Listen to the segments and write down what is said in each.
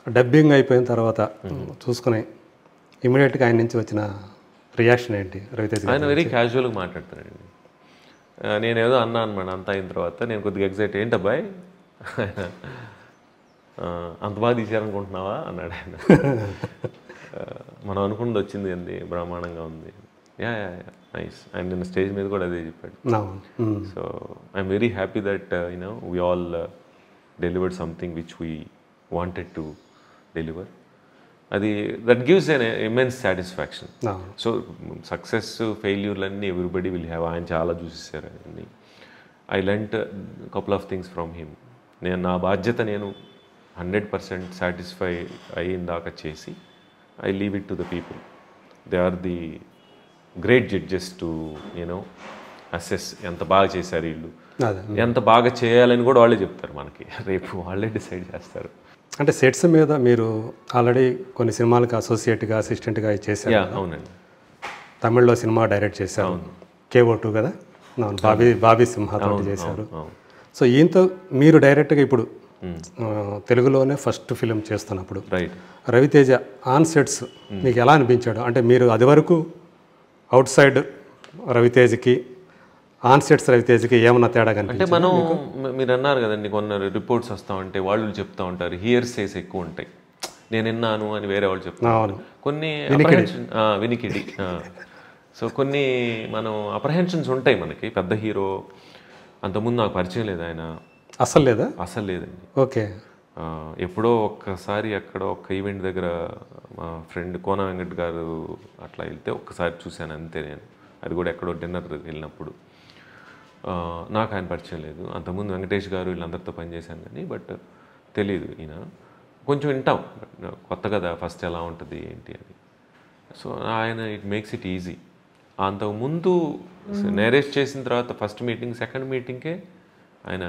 Dubbing అయిపోయిన తర్వాత చూసుకుని ఇమీడియట్గా ఆయన నుంచి వచ్చిన రియాక్షన్ ఏంటి రవితేజ్ గారు ఆయన వెరీ క్యాజువల్గా మాట్లాడతాడండి ఆ, నేనేదో అన్నా అనమాట అంతా అయిన తర్వాత నేను కొద్దిగా ఎగ్జైట్ ఏంటబ్బాయ్ ఆయన ఆ, అంత బాగా తీశారనుకుంటున్నావా అన్నాడు ఆయన ఆ, మనం అనుకున్నది వచ్చింది అండి బ్రహ్మాండంగా ఉంది యా యా నైస్ ఆయన నిన్న స్టేజ్ మీద కూడా అదే చెప్పాడు అవును మ్మ్. So I'm very happy that you know we all delivered something which we wanted to deliver అది that gives an immense satisfaction అవును సో సక్సెస్ ఫెయిల్యూర్లన్నీ ఎవ్రీబడి విల్ హ్యావ్ ఆయన చాలా చూసేసారు అవన్నీ I lent couple of things from him నేను నా బాధ్యత నేను హండ్రెడ్ పర్సెంట్ సాటిస్ఫై అయిన దాకా చేసి I leave it to the people they are the great judges to you know assess ఎంత బాగా చేశారు వీళ్ళు అదే ఎంత బాగా చేయాలని కూడా వాళ్ళే చెప్తారు మనకి రేపు వాళ్ళే డిసైడ్ చేస్తారు అంటే సెట్స్ మీద మీరు ఆల్రెడీ కొన్ని సినిమాలకు అసోసియేట్గా అసిస్టెంట్గా చేశారు యా అవునండి తమిళ్లో సినిమా డైరెక్ట్ చేశారు కేవో టూ కదా అవును బాబీ బాబీ సింహాతో చేశారు అవును సో ఈయనతో మీరు డైరెక్ట్గా ఇప్పుడు ఆ, తెలుగులోనే ఫస్ట్ ఫిలిం చేస్తున్నప్పుడు రైట్ రవితేజ ఆన్ సెట్స్ మీకు ఎలా అనిపించాడు అంటే మీరు అది వరకు అవుట్ సైడ్ రవితేజకి ఆన్ సెట్స్ రవితేజకి ఏమన్నా తేడా అంటే కనిపించింది మనం మ- మీరు అన్నారు కదండి కొన్ని రిపోర్ట్స్ వస్తూ ఉంటాయి వాళ్ళు చెప్తా ఉంటారు హియర్ సేస్ ఎక్కువ ఉంటాయి నేను విన్నాను అని వేరే వాళ్ళు చెప్తారు అవును కొన్ని apprehension- ఆ, వినికిడి సో కొన్ని మనం అప్రహెన్షన్స్ ఉంటాయి మనకి పెద్ద హీరో అంతకుముందు నాకు పరిచయం లేదు ఆయన అస్సలు లేదా అసలు లేదండి ఓకే ఆ, ఎప్పుడో ఒక్కసారి అక్కడ ఒక్క ఈవెంట్ దగ్గర మా ఫ్రెండ్ కోన వెంకట్ గారు అట్లా వెళ్తే ఒక్కసారి చూశాను అంతే నేను అది కూడా ఎక్కడో డిన్నర్ వెళ్ళినప్పుడు ఆ, నాకు ఆయన పరిచయం లేదు అంతకుముందు వెంకటేష్ గారు వీళ్ళందరితో పనిచేశాను కానీ బట్ తెలియదు ఈయన కొంచెం వింటాం but కొత్త కదా ఫస్ట్ ఎలా ఉంటుంది ఏంటి అని సో ఆయన ఇట్ మేక్స్ ఇట్ ఈజీ అంతకుముందు నేరేట్ చేసిన తర్వాత ఫస్ట్ మీటింగ్ సెకండ్ మీటింగ్కే ఆయన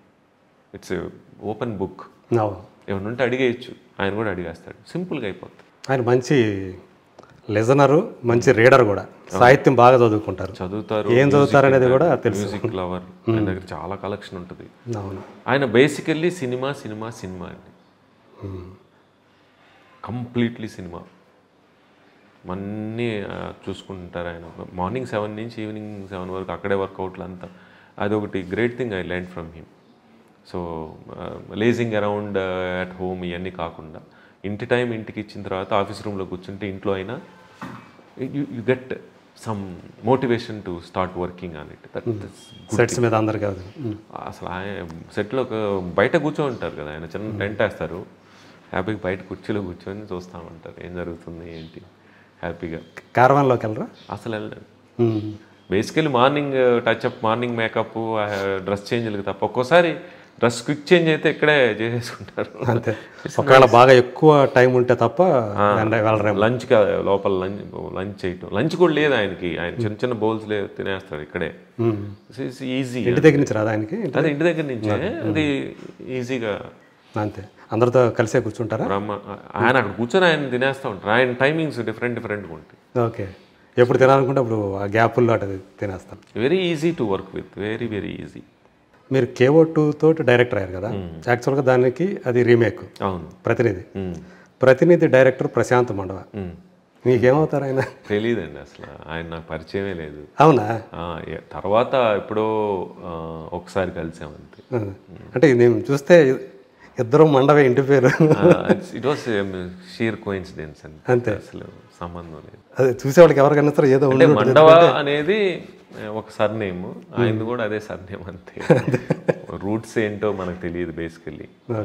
ఇట్స్ ఓపెన్ బుక్ అవును ఏమన్నా ఉంటే అడిగేయచ్చు ఆయన కూడా అడిగేస్తాడు సింపుల్గా అయిపోతుంది ఆయన మంచి లిజనరు మంచి రీడర్ కూడా సాహిత్యం బాగా చదువుకుంటారు చదువుతారు ఏం చదువుతారు అనేది కూడా తెలుసు మ్యూజిక్ లవర్ ఆయన దగ్గర చాలా కలెక్షన్ ఉంటుంది అవును ఆయన బేసికల్లీ సినిమా సినిమా సినిమా అండి కంప్లీట్లీ సినిమా అన్నీ ఆ, చూసుకుంటారు ఆయన మార్నింగ్ సెవెన్ నుంచి ఈవినింగ్ సెవెన్ వరకు అక్కడే వర్కౌట్లు అంతా అదొకటి great thing I learn from him so lazing around at home ఇవన్నీ కాకుండా ఇంటి టైం ఇంటికి ఇచ్చిన తర్వాత ఆఫీస్ రూమ్లో కూర్చుంటే ఇంట్లో అయినా you you get some motivation to start working on it that sets మీద అందరు కాదు ఉమ్. అసలు ఆయన సెట్లో ఒక బయట కూర్చొని ఉంటారు కదా ఆయన చిన్న టెంట్ వేస్తారు హ్యాపీగా బయట కుర్చీలో కూర్చొని చూస్తూ ఉంటారు ఏం జరుగుతుంది ఏంటి హ్యాపీగా కార్వాన్లోకి వెళ్ళరా అసలు వెళ్ళండి ఉమ్. Basically morning touch up morning makeup dress చేంజ్లకి తప్ప ఒక్కోసారి డ్రెస్ క్విక్ చేంజ్ అయితే ఇక్కడే చేసేసుకుంటారు అంతే ఒకవేళ బాగా ఎక్కువ టైం ఉంటే తప్ప వెళ్ళ- వెళ్ళరేమో లంచ్ లోపల లంచ్ లంచ్ చేయటం లంచ్ కూడా లేదు ఆయనకి ఆయన చిన్న చిన్న బౌల్స్ లేదు తినేస్తాడు ఇక్కడే ఉమ్. ఈజీ ఇంటి దగ్గర నుంచి రాదా ఆయనకి అదే ఇంటి దగ్గర నుంచే అది ఈజీగా అంతే అందరితో కలిసే కూర్చుంటారా బ్రహ్మ ఆయన అక్కడ కూర్చొని ఆయన తినేస్తూ ఉంటారు ఆయన టైమింగ్స్ డిఫరెంట్ డిఫరెంట్గా ఉంటాయి ఓకే ఎప్పుడు తినాలనుకుంటే అప్పుడు ఆ గ్యాపుల్లో అటు తినేస్తాను very easy to work with very very easy మీరు కేవో టూ తోటి డైరెక్టర్ అయ్యారు కదా యాక్చువల్గా దానికి అది రీమేక్ అవును ప్రతినిధి మ్మ్. ప్రతినిధి డైరెక్టర్ ప్రశాంత్ మండవ మ్మ్. మీకేమవుతారు ఆయన తెలీదండి అసలు ఆయన నాకు పరిచయమే లేదు అవునా ఆ, ఏ- తర్వాత ఎప్పుడో ఆ, ఒకసారి కలిసాం అంతే ఆ. అంటే నేను చూస్తే ఇద్దరు మండవే ఇంటి పేరు ఇట్ వాస్ షీర్ కోయిన్సిడెన్స్ అండి అంతే. అసలు సంబంధం లేదు అదే చూసేవాళ్ళకి ఎవరికైనా సరే ఏదో అంటే ఉండి మండవ అనేది ఆ, ఒక సర్నేమ్ ఆయనది కూడా అదే సర్నేమ్ అంతే రూట్స్ ఏంటో మనకు తెలియదు basically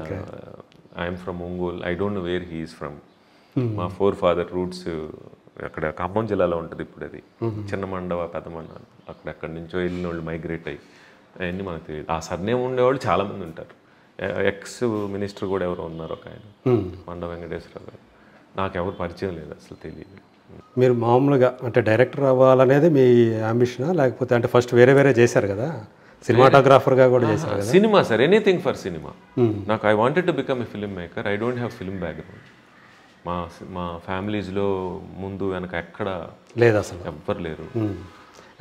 I'm from Ongole I don't know where he's from మా ఫోర్ ఫాదర్ రూట్స్ అక్కడ ఖమ్మం జిల్లాలో ఉంటుంది ఇప్పుడు అది చిన్న మండవ పెద్ద మండవ అక్కడ అక్కడి నుంచో వెళ్ళిన వాళ్ళు మైగ్రేట్ అయ్యి అవన్నీ మనకు తెలియదు ఆ సర్నేమ్ ఉండేవాళ్ళు చాలా మంది ఉంటారు ఎక్స్ మినిస్టర్ కూడా ఎవరో ఉన్నారు ఒక ఆయన మ్మ్. మండ వెంకటేశ్వర గారు నాకు ఎవరు పరిచయం లేదు అసలు తెలియదు మీరు మామూలుగా అంటే డైరెక్టర్ అవ్వాలనేది మీ అంబిషనా లేకపోతే అంటే ఫస్ట్ వేరే వేరే చేశారు కదా సినిమాటోగ్రాఫర్గా కూడా చేశారు కదా cinema sir anything for cinema నాకు I wanted to become a film maker I don't have film background మా మా ఫ్యామిలీస్లో ముందు వెనక ఎక్కడ లేదు అసలు ఎవ్వరు లేరు మ్మ్.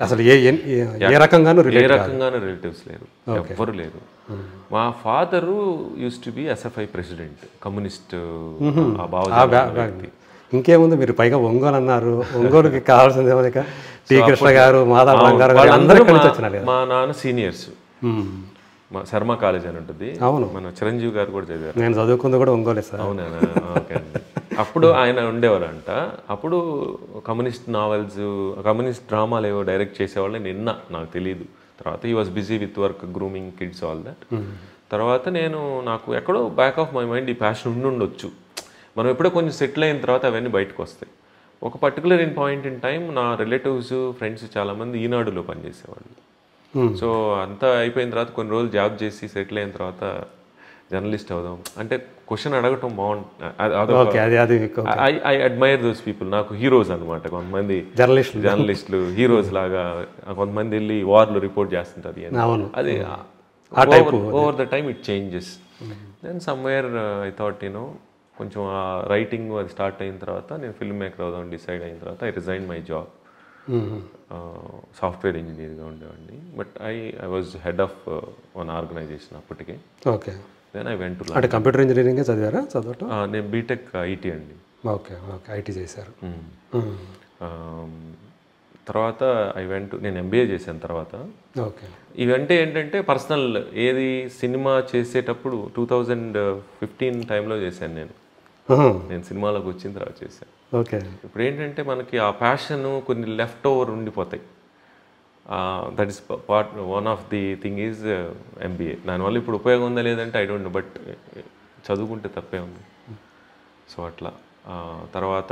అసలు ఏ ఏ- ఏ- ఏ రకంగానూ ఏ రిలేట్ రకంగానూ రిలేటివ్స్ లేరు ఎవ్వరు లేరు మా father used to be SFI president communist ఆ భావజాలం వ్యక్తి ఇంకేముంది మీరు పైగా ఒంగోలు అన్నారు ఒంగోలుకి కావాల్సింది ఏమో ఇక టీ కృష్ణ గారు మాధవ బంగారు గారు అందరూ వాళ్ళందరూ ఇక్కడి నుంచి మా- వచ్చినారు కదా మా నాన్న సీనియర్స్ మ్మ్. మా శర్మ కాలేజ్ అని ఉంటుంది అవును. మన చిరంజీవి గారు కూడా చదివారు నేను చదువుకుంది కూడా ఒంగోలే సార్ అవునా ఓకే అండి అప్పుడు ఆయన ఉండేవారంట అప్పుడు కమ్యూనిస్ట్ నావెల్స్ కమ్యూనిస్ట్ డ్రామాలు ఏవో డైరెక్ట్ చేసేవాళ్ళని నిన్న నాకు తెలియదు తర్వాత ఈ was busy with work grooming kids all that తర్వాత నేను నాకు ఎక్కడో బ్యాక్ ఆఫ్ మై మైండ్ ఈ ప్యాషన్ ఉండి ఉండొచ్చు మనం ఎప్పుడో కొంచెం సెటిల్ అయిన తర్వాత అవన్నీ బయటకు వస్తాయి ఒక particular in point in time నా రిలేటివ్స్ ఫ్రెండ్స్ చాలామంది ఈనాడులో పనిచేసేవాళ్ళు సో అంతా అయిపోయిన తర్వాత కొన్ని రోజులు జాబ్ చేసి సెటిల్ అయిన తర్వాత జర్నలిస్ట్ అవుదాం అంటే క్వశ్చన్ అడగటం బాగుంటుంది ఓకే అది అది మీకు I I admire those people నాకు హీరోస్ అనమాట కొంతమంది జర్నలిస్ట్ జర్నలిస్టులు హీరోస్ లాగా కొంతమంది వెళ్ళి వార్లు రిపోర్ట్ చేస్తుంటారు అని. అవును అది over the time it changes then somewhere I thought you know కొంచెం ఆ రైటింగ్ అది స్టార్ట్ అయిన తర్వాత నేను ఫిల్మ్ మేకర్ అవుదాం డిసైడ్ అయిన తర్వాత ఐ రిజైన్ మై జాబ్ మ్మ్. సాఫ్ట్వేర్ ఇంజనీర్గా ఉండేవాడిని but I I was head of one organization అప్పటికే okay then I went to అంటే కంప్యూటర్ ఇంజనీరింగే చదివారా చదవటం నేను బీటెక్ ఐటీ అండి ఓకే ఓకే ఐటీ చేశారు మ్మ్. మ్మ్. Um, తర్వాత ఐ వెంట్ నేను ఎంబీఏ చేశాను తర్వాత ఓకే ఇవంటే ఏంటంటే పర్సనల్ ఏది సినిమా చేసేటప్పుడు టూ థౌజండ్ ఫిఫ్టీన్ టైంలో చేశాను నేను ఆహా. నేను సినిమాలోకి వచ్చిన తర్వాత చేశాను ఓకే ఇప్పుడు ఏంటంటే మనకి ఆ ప్యాషన్ కొన్ని లెఫ్ట్ ఓవర్ ఉండిపోతాయి that is part one of the thing is MBA దానివల్ల ఇప్పుడు ఉపయోగం ఉందా లేదంటే ఐ డోంట్ నో బట్ చదువుకుంటే తప్పే ఉంది సో అట్లా ఆ, తర్వాత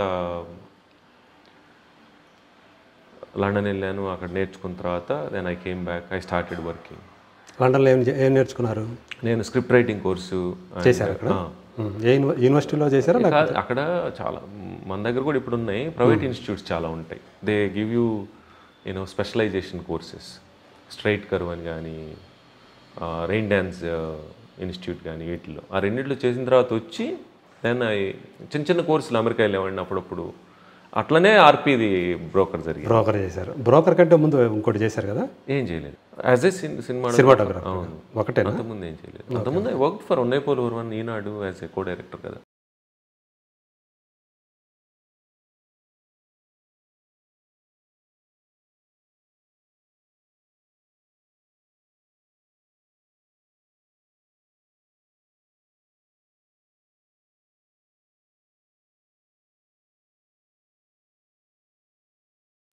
లండన్ వెళ్ళాను అక్కడ నేర్చుకున్న తర్వాత then I came back I started working లండన్లో ఏం చే- ఏం నేర్చుకున్నారు నేను స్క్రిప్ట్ రైటింగ్ కోర్సు and- చేశారు అక్కడ ఆ. మ్మ్. ఏ యూని- యూనివర్సిటీలో చేశారా లేక- కాదు, అక్కడ చాలా మన దగ్గర కూడా ఇప్పుడు ఉన్నాయి ప్రైవేట్ ఇన్స్టిట్యూట్స్ చాలా ఉంటాయి they give you you know specialization courses straight curve అని కానీ రెయిన్ డ్యాన్స్ ఇన్స్టిట్యూట్ కానీ వీటిలో ఆ రెండిట్లో చేసిన తర్వాత వచ్చి దెన్ చిన్న చిన్న కోర్సులు అమెరికా వెళ్ళేవాడిని అప్పుడప్పుడు అట్లనే ఆర్పీది బ్రోకర్ జరిగింది బ్రోకర్ చేశారు బ్రోకర్ కంటే ముందు ఇంకోటి చేశారు కదా ఏం చేయలేదు యాజ్ ఏ సినిమా సినిమాటోగ్రాఫర్ అవును ఒకటేనా అంతకుముందు ఏం చేయలేదు అంతకుముందు ఐ వర్క్ ఫర్ ఉన్నైపోల్ one Eenadu as a co director కదా